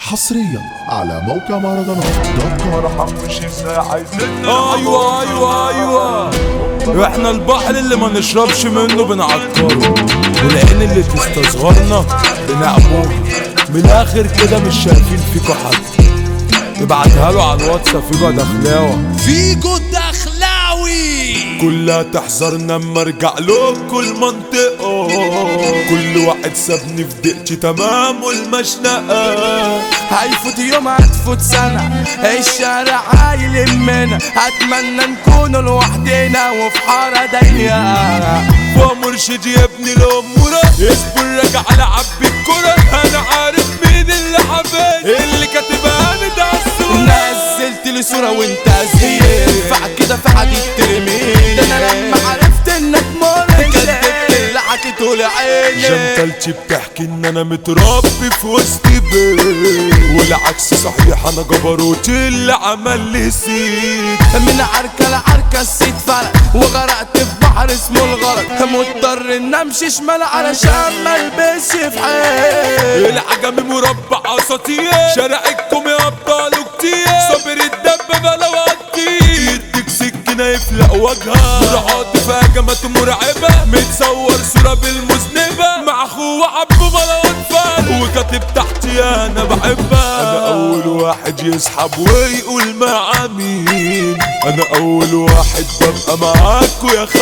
حصريا على موقع مهرجانات دوت كوم مرحب مش ازاي عايزين ايوه ايوه ايوه احنا البحر اللي ما نشربش منه بنعكره والعين اللي تستصغرنا بنعموه من الاخر كده مش شايفين فيكوا حد ابعتها له على الواتساب فيجو دخلاوه فيجو الدخلاوي كلها تحذرنا اما ارجع له كل منطقه كل واحد سابني في دقتي تمام والمشنقه هيفوت يوم هتفوت سنة الشارع عايل منا اتمنى نكون لوحدنا وفي حارة ضيقة ومرشد يا ابني الاموره اصبر راجع على عبي الكرة انا عارف مين اللي حبيت اللي كاتبها انا ده الصورة نزلت لي صورة وانت زهير ينفع كده في حديد ترميني ده انا لما عرفت انك مر كدبت اللي حكيته لعيني جنتلتي بتحكي ان انا متربي في وسط بيت والعكس صحيح انا جبروتي اللي عمل لي سيد من عركة لعركة السيد فرق وغرقت في بحر اسمه الغرق مضطر ان امشي شمال علشان ما البسش في حيل العجمي مربع اساطير شارعكم يا ابطال كتير صابر الدبابه لو قطير يديك سكينه يفلق وجهها مراعاتي في هجمات مرعبه متصور صوره بالمذنبه مع اخوه عبد مروان فارس وكاتب تحتي انا بحبها انا اول واحد يسحب ويقول مع مين انا اول واحد ببقى معاكوا يا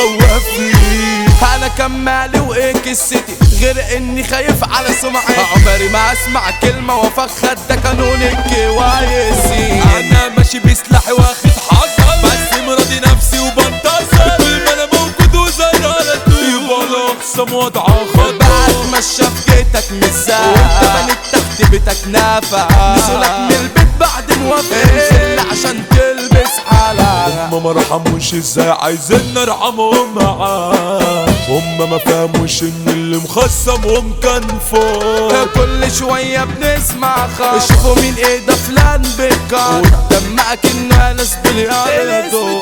خوافين انا كان مالي وايه قصتي غير اني خايف على سمعتي عمري ما اسمع كلمه وافخد ده قانون الكويسين انا ماشي بسلاحي واخد حذر بس مرضي نفسي وبنتصر طول ما انا موجود وزرارة يبقى الاقسم وضعها خطر بتمشى في جيتك مش ساعة وانت بنيت تحت بيتك نافع نزولك من البيت بعد موافق نزل عشان تلبس حالة هما ما رحموش ازاي عايزين نرحمهم معاه هما ما فهموش ان اللي مخصمهم كان فوق كل شوية بنسمع خبر شوفوا مين ايه ده فلان بكار دمك انه ناس بالياردو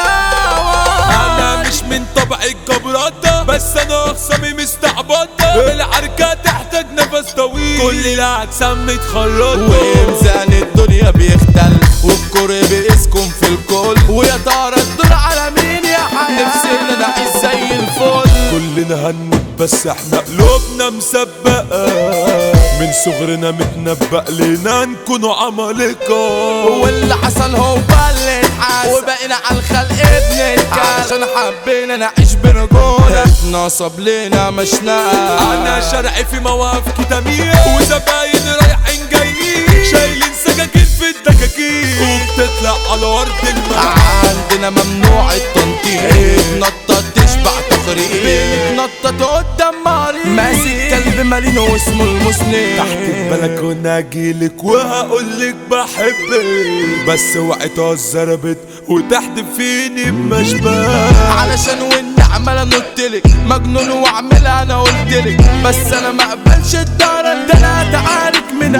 انا مش من طبع الجبرات بس انا اخصامي مستعبطة العركة تحتاج نفس طويل كل الاجسام متخرطة وميزان الدنيا بيختل والكرة بيسكن في الكل ويا ترى الدور على مين يا حياة نفسنا نعيش زي الفل كلنا هنموت بس احنا قلوبنا مسبقة من صغرنا متنبأ لنا نكونوا عمالقة واللي حصل هو اللي اتحس وبقينا على الخلق بنتكل عشان حبينا نعيش برجولة نصب لينا مشنقة انا شرعي في مواقف كتامية وزباين رايحين جايين شايلين سكاكين في الدكاكين وبتطلع على ارض الملعب عندنا ممنوع التنطيط نطة تشبع تخريب نطة قدام مريض ماسك كلب مالين واسمه المسنين تحت البلكونة اجيلك وهقولك بحبك بس اوعي تهزر بت وتحت فيني بمشبه علشان والنعمة انا نطلك مجنون واعملها انا قلتلك بس انا ما اقبلش الدار ده انا اتعارك من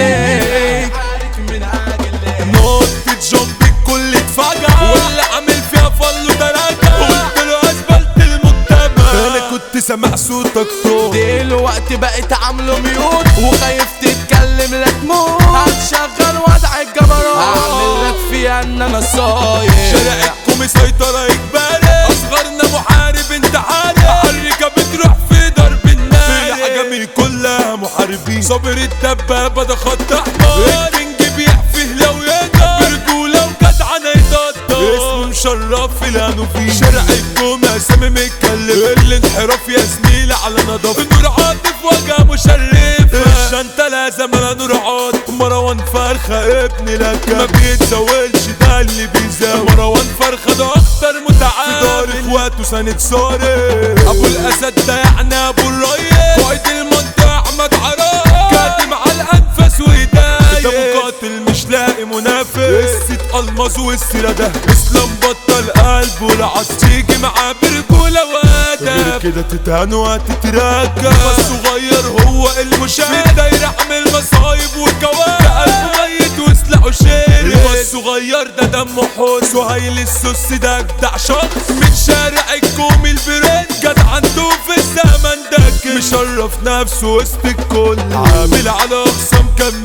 اجلك من اجلك نقطة جنب الكل اتفجع واللي عامل فيها فلو درجة قلت له اسفلت المجتمع انا كنت سامع صوتك صوت دلوقتي بقيت عامله ميوت وخايف تتكلم لا تموت هتشغل وضع الجبروت هعمل لك فيها ان انا صايع شارعكم سيطرة اجباري اصغرنا محارب انت عارف حركة بتروح في ضرب النار العجمي كلها محاربين صابر الدبابة ده خط احمر الكينج بيحفه لو يقدر برجولة وجدعنة يتقدر اسمه مشرف في الانوفي شارعكم اسامي متكلف الانحراف يا زميلي على نظافة نور عاطف وجه مشرف الشنطة لازم انا نور عاطف مروان فرخة ابن لك ما بيتزولش ده اللي بيزاول مروان فرخة ده اخطر متعال في دار اخواته سند صارف ابو الاسد ده يعني ابو الريس قائد المنطقة احمد عراف كاتم على الانفاس وهداية ده مقاتل مش لاقي منافس قصة الماظ والسيرة ده اسلام بطل قلب والعص تيجي معاه برجولة وادب غير كده تتهان وهتتراجع بس صغير هو المشاهد ده يعمل مصايب وكوارث ده قلبه ميت وسلاحه شاري بس صغير ده دمه حوس وهايل السوس ده اجدع شخص من شارع الكوم البرين جدع عنده في الزمن ده كده مشرف نفسه وسط الكل عامل على اخصام كماش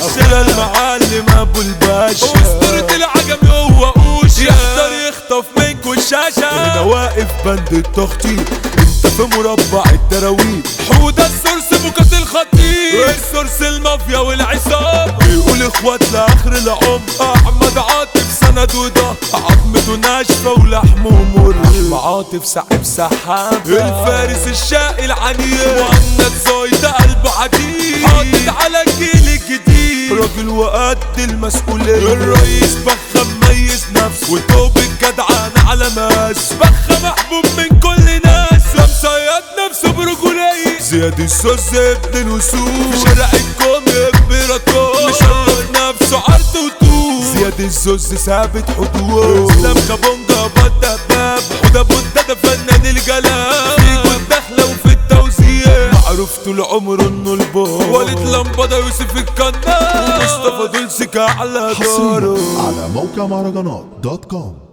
الشارع المعلم ابو الباشا اسطورة العجمي هو اوشا يحضر يخطف منكو الشاشة هنا واقف بند التخطيط انت في مربع الدراويل حودة السورس مقاتل خطير السورس المافيا والعصابة بيقول اخوات لاخر العمر احمد عاطف سند وده عظمته ناشفة ولحمه مر احمد عاطف سحب سحابة الفارس الشقي العنيف مهند زايد قلبه حديد حاطط على الجيل الجديد راجل وقد المسؤولية الرئيس بخة مميز نفسه وتوب الجدعان على ماس بخة محبوب من كل ناس ومصيد نفسه برجولية زياد السوز ابن الوسوس في شارع الكوم امبراطور مشرف نفسه عرض وطول زياد الزوز ثابت حضور اسلام كابونجا بدا باب وده بودا ده فنان الجلال فيكو الدخلة وفي التوزيع معروف طول عمره انه البار وليد لمبادة يوسف الكنان ومصطفى دول سكة على حصريا داره على موقع مهرجانات دوت كوم